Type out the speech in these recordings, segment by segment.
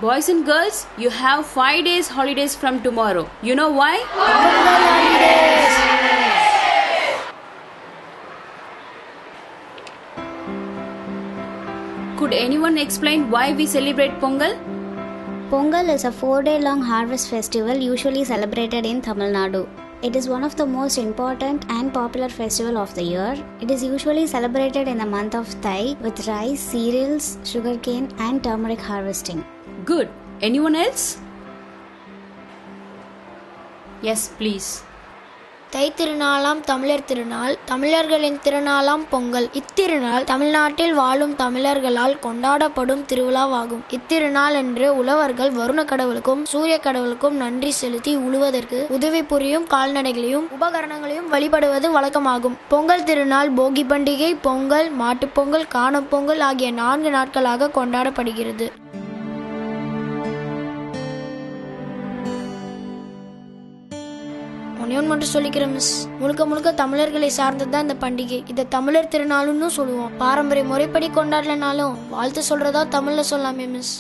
Boys and girls, you have 5 days holidays from tomorrow. You know why? Could anyone explain why we celebrate Pongal? Pongal is a four day long harvest festival usually celebrated in Tamil Nadu. It is one of the most important and popular festival of the year. It is usually celebrated in the month of Thai with rice, cereals, sugarcane and turmeric harvesting. Good. Anyone else? Yes, please. தை திருநாளாம் தமிழர் திருநாள் தமிழர்களின் திருநாளாம் பொங்கல் இத்திருநாள் தமிழ்நாட்டில் வாழும் தமிழர்களால் கொண்டாடப்படும் திருவிழாவாகும் இத்திருநாள் என்று உழவர்கள் வருண கடவுளுக்கும் சூரிய கடவுளுக்கும் நன்றி செலுத்தி உழுவதற்கு உதவி புரியும் கால்நடைகளையும் உபகரணங்களையும் வழிபடுவது வழக்கமாகும் பொங்கல் திருநாள் போகி பண்டிகை பொங்கல் மாட்டுப்பொங்கல் காணும் பொங்கல் ஆகிய நான்கு நாட்களாக கொண்டாடப்படுகிறது ஒன்னே ஒன்று மட்டும் சொல்லிக்கிறேன் மிஸ் முழுக்க முழுக்க தமிழர்களை சார்ந்தது தான் இந்த பண்டிகை இதை தமிழர் திருநாளுன்னு சொல்லுவோம் பாரம்பரிய முறைப்படி கொண்டாடலனாலும் வாழ்த்து சொல்றதா தமிழ்ல சொல்லாமே மிஸ்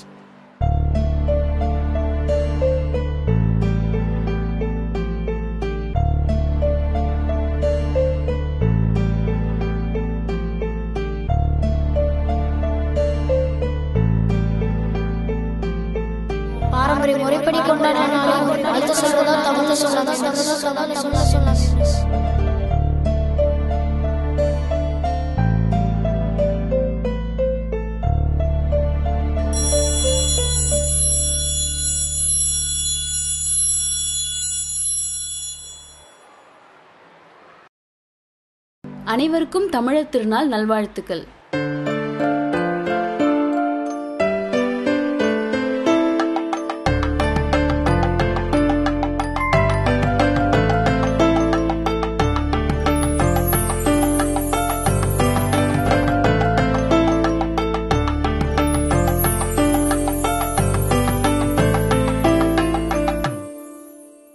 பாரம்பரிய முறைப்படி கொண்டாடலனாலும் வாழ்த்து சொல்றதா தமிழ்ல சொல்லாதா சொல்றதா தமிழ்ல சொல்ல சொல்லாமே மிஸ் அனைவருக்கும் தமிழர் திருநாள் நல்வாழ்த்துக்கள்